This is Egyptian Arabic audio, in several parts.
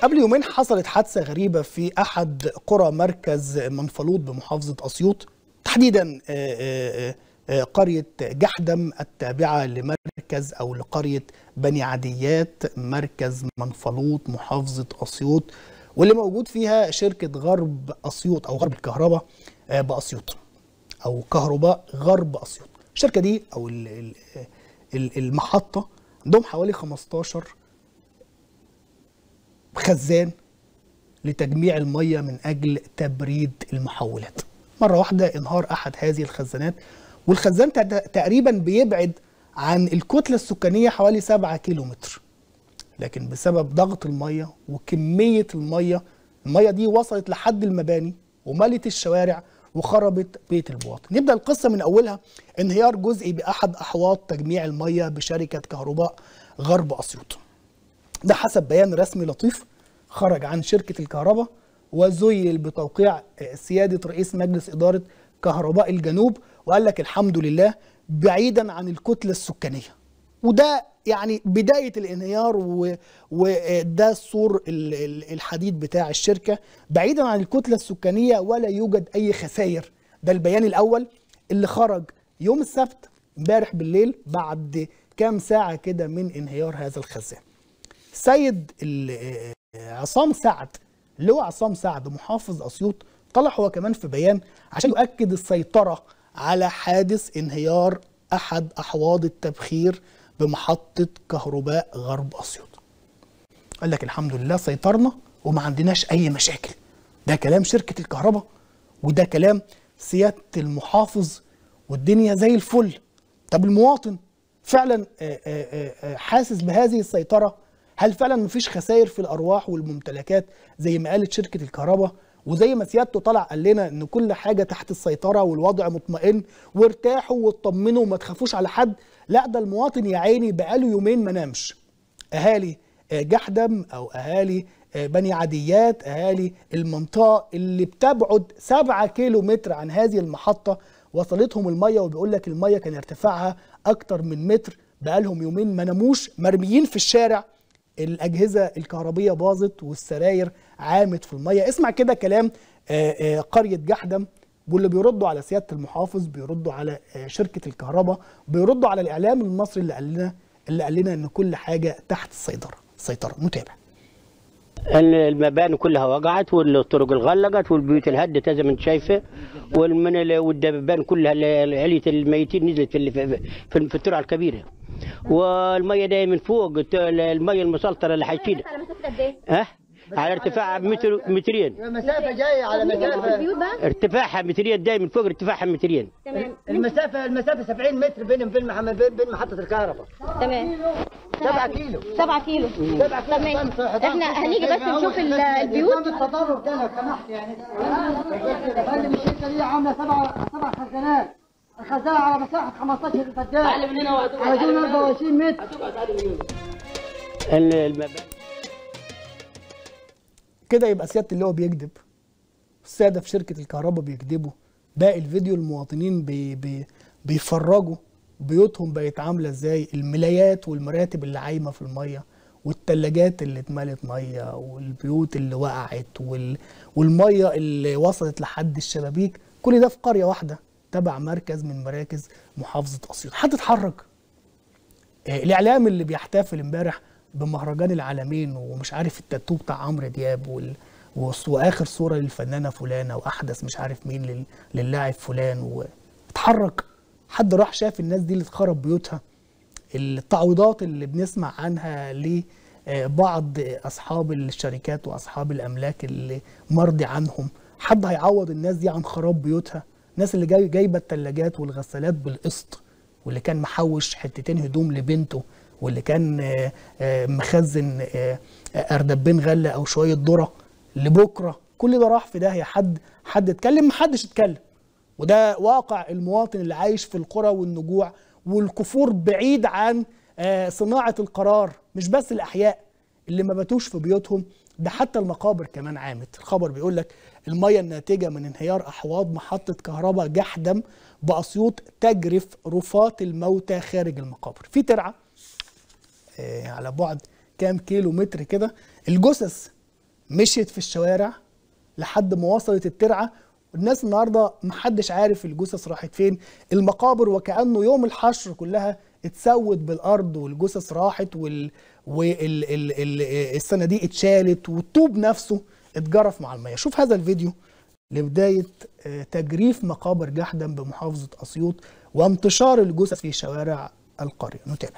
قبل يومين حصلت حادثة غريبة في أحد قرى مركز منفلوط بمحافظة أسيوط تحديدا آه، آه، قرية جحدم التابعة لمركز أو لقرية بني عديات مركز منفلوط محافظة أسيوط واللي موجود فيها شركة غرب أسيوط أو غرب الكهرباء آه، بأسيوط أو كهرباء غرب أسيوط الشركة دي أو ال- ال- ال- المحطة عندهم حوالي 15 خزان لتجميع المية من أجل تبريد المحولات مرة واحدة انهار أحد هذه الخزانات والخزان تق- تقريبا بيبعد عن الكتلة السكانية حوالي 7 كيلو متر لكن بسبب ضغط المية وكمية المية المية دي وصلت لحد المباني وملت الشوارع وخربت بيت المواطن نبدأ القصة من أولها انهيار جزئي بأحد أحواض تجميع المية بشركة كهرباء غرب أسيوط ده حسب بيان رسمي لطيف خرج عن شركة الكهرباء وزيل بتوقيع سيادة رئيس مجلس إدارة كهرباء الجنوب وقال لك الحمد لله بعيدا عن الكتلة السكانية وده يعني بداية الانهيار و- وده السور ال- ال- الحديد بتاع الشركة بعيدا عن الكتلة السكانية ولا يوجد أي خسائر ده البيان الأول اللي خرج يوم السبت امبارح بالليل بعد كام ساعة كده من انهيار هذا الخزان السيد ال- عصام سعد اللي هو عصام سعد محافظ اسيوط طلع هو كمان في بيان عشان يؤكد السيطره على حادث انهيار احد احواض التبخير بمحطه كهرباء غرب اسيوط. قال لك الحمد لله سيطرنا وما عندناش اي مشاكل. ده كلام شركه الكهرباء وده كلام سياده المحافظ والدنيا زي الفل. طب المواطن فعلا آه، آه، آه، حاسس بهذه السيطره هل فعلا مفيش خسائر في الارواح والممتلكات زي ما قالت شركه الكهرباء وزي ما سيادته طلع قال لنا ان كل حاجه تحت السيطره والوضع مطمئن وارتاحوا واطمنوا وما تخافوش على حد لا ده المواطن يا عيني بقاله يومين ما نامش اهالي آه، جحدم او اهالي آه، بني عديات اهالي المنطقه اللي بتبعد 7 كيلو متر عن هذه المحطه وصلتهم الميه وبيقول لك الميه كان ارتفاعها اكتر من متر بقالهم يومين ما ناموش مرميين في الشارع الاجهزه الكهربيه باظت والسراير عامت في الميه اسمع كده كلام آه، آه، قريه جحدم واللي بيردوا على سياده المحافظ بيردوا على آه، شركه الكهرباء بيردوا على الاعلام المصري اللي قال لنا اللي قال لنا ان كل حاجه تحت السيطره السيطره نتابع المباني كلها وقعت والطرق انغلقت والبيوت انهدت زي ما انت شايفه والمن والدبابان كلها اللي علية الميتين نزلت في ال- في, في, في الترعه الكبيره والميه جايه من فوق الت- الميه المسلطره اللي حيشيل على مسافه قد ايه؟ ها على ارتفاع متر مترين المسافة جاية على مسافة البيوت بقى ارتفاعها مترين جاي من فوق ارتفاعها مترين تمام المسافة المسافة 70 متر بين بين مح- بين بين محطة الكهرباء تمام 7 كيلو 7 كيلو 7 كيلو تمام احنا هنيجي بس نشوف ال- البيوت التطرف ده لو سمحت يعني خلي الشركة دي عاملة سبع سبع خزانات الخزانة على مساحة 15 فدان على من هنا عايزين 24 متر المباني كده يبقى سياده اللي هو بيكذب الساده في شركه الكهرباء بيكذبوا باقي الفيديو المواطنين بي بي بيفرجوا بيوتهم بقت عامله ازاي الملايات والمراتب اللي عايمه في الميه والتلاجات اللي اتملت ميه والبيوت اللي وقعت وال والميه اللي وصلت لحد الشبابيك كل ده في قريه واحده تبع مركز من مراكز محافظه اسيوط حد اتحرك آه، الاعلام اللي بيحتفل امبارح بمهرجان العالمين ومش عارف التاتو بتاع عمرو دياب وال... وص- واخر صوره للفنانه فلانه واحدث مش عارف مين لل... للاعب فلان واتحرك حد راح شاف الناس دي اللي اتخرب بيوتها التعويضات اللي بنسمع عنها لبعض اصحاب الشركات واصحاب الاملاك اللي مرضي عنهم حد هيعوض الناس دي عن خراب بيوتها الناس اللي جاي جايبه الثلاجات والغسالات بالقسط واللي كان محوش حتتين هدوم لبنته واللي كان آه، آه، مخزن آه، آه، اردبين غله او شويه ذره لبكره كل ده راح في داهيه حد حد اتكلم محدش اتكلم وده واقع المواطن اللي عايش في القرى والنجوع والكفور بعيد عن آه، صناعه القرار مش بس الاحياء اللي ما باتوش في بيوتهم ده حتى المقابر كمان عامت الخبر بيقول لك الميه الناتجه من انهيار احواض محطه كهرباء جحدم باسيوط تجرف رفات الموتى خارج المقابر في ترعه آه، على بعد كام كيلو متر كده الجثث مشيت في الشوارع لحد ما وصلت الترعه والناس النهارده محدش عارف الجثث راحت فين المقابر وكانه يوم الحشر كلها اتسود بالارض والجثث راحت وال والصناديق اتشالت والطوب نفسه اتجرف مع الميه شوف هذا الفيديو لبدايه آه، تجريف مقابر جحدم بمحافظه اسيوط وانتشار الجثث في شوارع القريه نتابع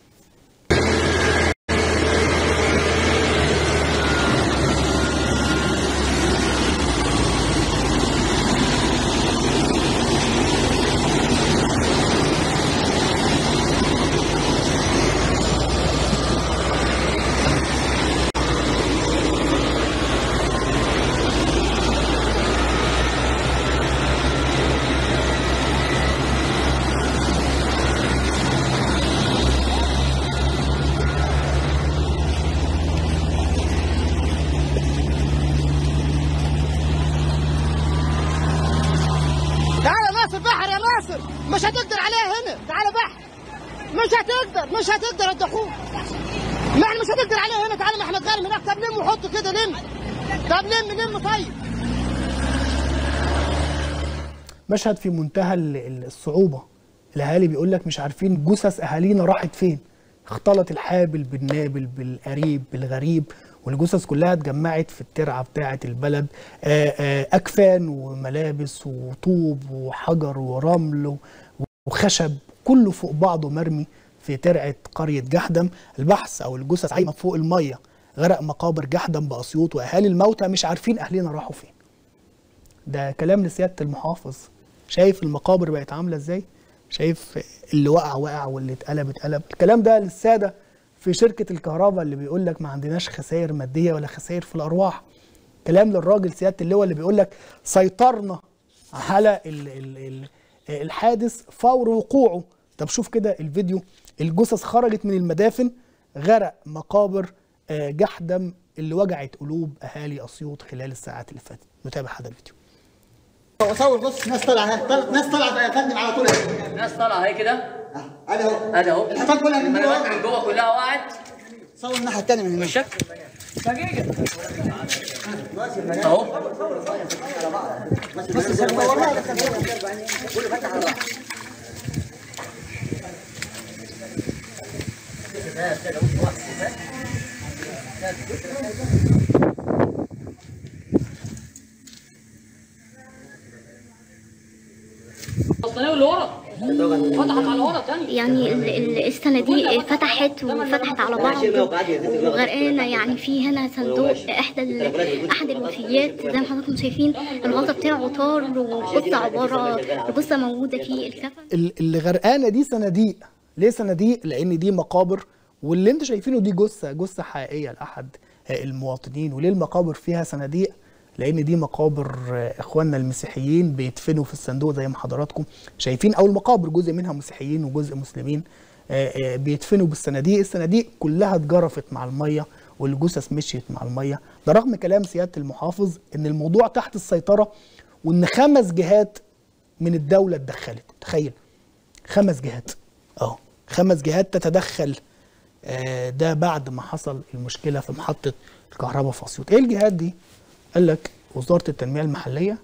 تعال ناصر بحر يا ناصر مش هتقدر عليها هنا تعال بحر مش هتقدر مش هتقدر الدخول ما احنا مش هتقدر عليها هنا تعال ما احنا غالي هناك طب لم وحط كده لم طب لم لم طيب مشهد في منتهى ال- ال- الصعوبة الأهالي بيقول لك مش عارفين جثث أهالينا راحت فين اختلط الحابل بالنابل بالقريب بالغريب والجثث كلها اتجمعت في الترعة بتاعة البلد آه، آه، أكفان وملابس وطوب وحجر ورمل و- وخشب كله فوق بعضه مرمي في ترعة قرية جحدم البحث أو الجثث عايمة فوق المية غرق مقابر جحدم بأسيوط وأهالي الموتى مش عارفين أهلنا راحوا فين ده كلام لسياده المحافظ شايف المقابر بقت عامله ازاي شايف اللي وقع وقع واللي اتقلب اتقلب الكلام ده للساده في شركه الكهرباء اللي بيقول لك ما عندناش خسائر ماديه ولا خسائر في الارواح كلام للراجل سياده اللواء اللي بيقول لك سيطرنا على ال ال ال الحادث فور وقوعه طب شوف كده الفيديو الجثث خرجت من المدافن غرق مقابر آه، جحدم اللي وجعت قلوب اهالي اسيوط خلال الساعات اللي فاتت نتابع هذا الفيديو صور بص ناس طالعه اهي طل- ناس طالعه يا فندم على طول اهي ناس طالعه هي كده ادي اهو ادي اهو الحيطان كلها من الملفات جوه من جوه كلها وقعت صور الناحيه الثانيه من هنا بالشكل اهو الصناوي اللي ورا فتحت على ورا تاني يعني ال- ال- الصناديق فتحت وفتحت على بعض وغرقانه يعني في هنا صندوق احدى ال- احد الوفيات زي ما حضراتكم شايفين الغطا بتاعه طار والجثه عباره الجثه موجوده في الكفن ال- اللي غرقانه دي صناديق ليه صناديق لان دي مقابر واللي انتوا شايفينه دي جثه جثه حقيقيه لاحد آه، المواطنين وليه المقابر فيها صناديق لان دي مقابر آه، اخواننا المسيحيين بيدفنوا في الصندوق زي ما حضراتكم شايفين او المقابر جزء منها مسيحيين وجزء مسلمين آه، آه، بيدفنوا بالصناديق الصناديق كلها اتجرفت مع الميه والجثث مشيت مع الميه ده رغم كلام سياده المحافظ ان الموضوع تحت السيطره وان خمس جهات من الدوله اتدخلت تخيل خمس جهات اه خمس جهات تتدخل آه، ده بعد ما حصل المشكله في محطه الكهرباء في اسيوط ايه الجهات دي قال لك وزاره التنميه المحليه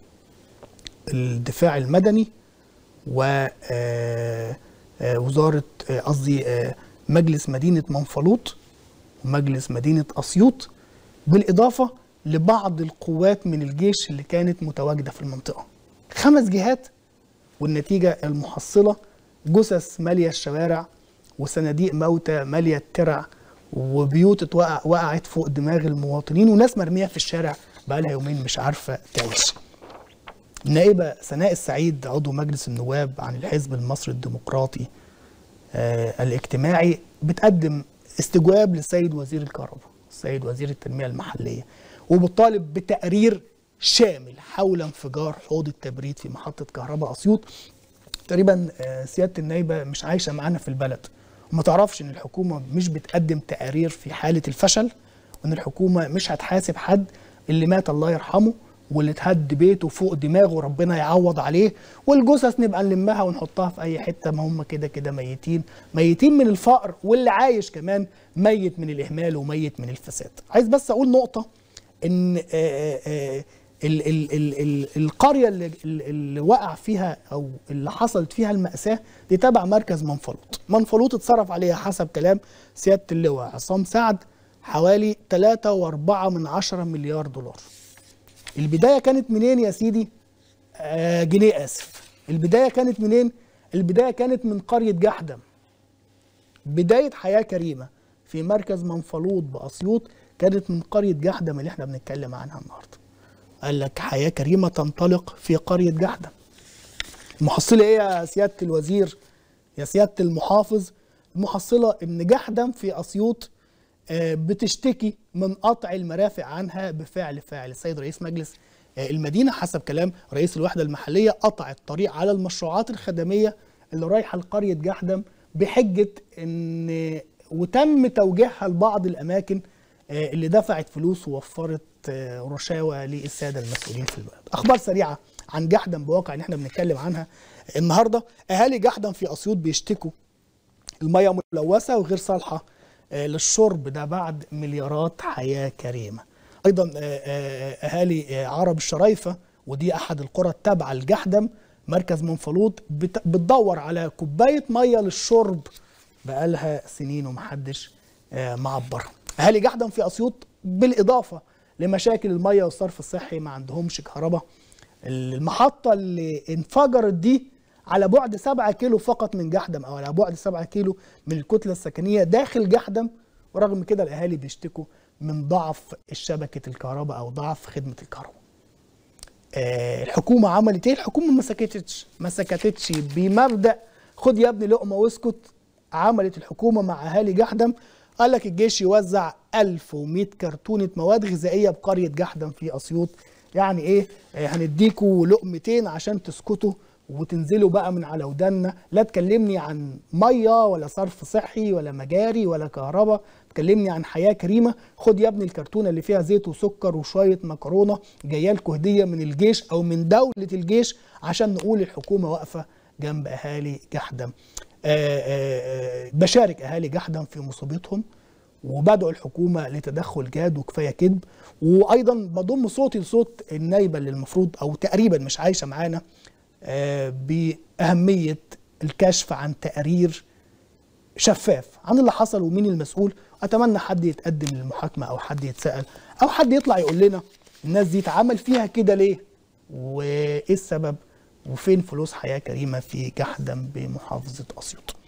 الدفاع المدني و آه، آه، وزاره آه، قصدي آه، مجلس مدينه منفلوط ومجلس مدينه اسيوط بالاضافه لبعض القوات من الجيش اللي كانت متواجده في المنطقه خمس جهات والنتيجة المحصلة جثث مالية الشوارع وصناديق موتى مالية الترع وبيوت اتوقع وقعت فوق دماغ المواطنين وناس مرمية في الشارع بقالها يومين مش عارفة تعيش النائبة سناء السعيد عضو مجلس النواب عن الحزب المصري الديمقراطي آه الاجتماعي بتقدم استجواب للسيد وزير الكهرباء السيد وزير التنمية المحلية وبتطالب بتقرير شامل حول انفجار حوض التبريد في محطة كهرباء أسيوط تقريبا آه، سيادة النايبة مش عايشة معانا في البلد وما تعرفش ان الحكومة مش بتقدم تقارير في حالة الفشل وان الحكومة مش هتحاسب حد اللي مات الله يرحمه واللي اتهد بيته فوق دماغه ربنا يعوض عليه والجثث نبقى نلمها ونحطها في اي حته ما هم كده كده ميتين ميتين من الفقر واللي عايش كمان ميت من الاهمال وميت من الفساد عايز بس اقول نقطه ان آه، آه، ال ال ال ال القريه اللي, اللي وقع فيها او اللي حصلت فيها الماساه دي تبع مركز منفلوط منفلوط اتصرف عليها حسب كلام سياده اللواء عصام سعد حوالي 3.4 من عشرة مليار دولار البدايه كانت منين يا سيدي آه جنيه اسف البدايه كانت منين البدايه كانت من قريه جحدم بدايه حياه كريمه في مركز منفلوط باسيوط كانت من قريه جحدم اللي احنا بنتكلم عنها النهارده قال لك حياه كريمه تنطلق في قريه جحدم المحصله ايه يا سياده الوزير يا سياده المحافظ المحصله ان جحدم في اسيوط آه، بتشتكي من قطع المرافق عنها بفعل فاعل السيد رئيس مجلس آه، المدينه حسب كلام رئيس الوحده المحليه قطع الطريق على المشروعات الخدميه اللي رايحه لقريه جحدم بحجه ان وتم توجيهها لبعض الاماكن آه، اللي دفعت فلوس ووفرت آه، رشاوى للساده المسؤولين في البلد. اخبار سريعه عن جحدم بواقع اللي احنا بنتكلم عنها النهارده اهالي جحدم في اسيوط بيشتكوا الميه ملوثه وغير صالحه آه، للشرب ده بعد مليارات حياه كريمه. ايضا آه، آه، اهالي آه، عرب الشرايفه ودي احد القرى التابعه لجحدم مركز منفلوط بت- بتدور على كوبايه ميه للشرب بقالها سنين ومحدش آه، معبرها. اهالي جحدم في اسيوط بالاضافه لمشاكل الميه والصرف الصحي ما عندهمش كهرباء. المحطه اللي انفجرت دي على بعد 7 كيلو فقط من جحدم او على بعد 7 كيلو من الكتله السكنيه داخل جحدم ورغم كده الاهالي بيشتكوا من ضعف شبكه الكهرباء او ضعف خدمه الكهرباء. آه، الحكومه عملت ايه؟ الحكومه ما سكتتش ما سكتتش بمبدا خد يا ابني لقمه واسكت عملت الحكومه مع اهالي جحدم قال لك الجيش يوزع 1100 كرتونه مواد غذائيه بقريه جحدم في اسيوط يعني ايه آه، هنديكوا لقمتين عشان تسكتوا وتنزلوا بقى من على ودنا لا تكلمني عن ميه ولا صرف صحي ولا مجاري ولا كهرباء تكلمني عن حياه كريمه خد يا ابني الكرتونه اللي فيها زيت وسكر وشويه مكرونه جايه لكم هديه من الجيش او من دوله الجيش عشان نقول الحكومه واقفه جنب اهالي جحدم آه، آه، آه، بشارك اهالي جحدم في مصيبتهم وبدعو الحكومه لتدخل جاد وكفايه كذب وايضا بضم صوتي لصوت النايبه اللي المفروض او تقريبا مش عايشه معانا آه، باهميه الكشف عن تقرير شفاف عن اللي حصل ومين المسؤول اتمنى حد يتقدم للمحاكمه او حد يتسال او حد يطلع يقول لنا الناس دي اتعمل فيها كده ليه وايه السبب وفين فلوس حياه كريمه في جحدم بمحافظه اسيوط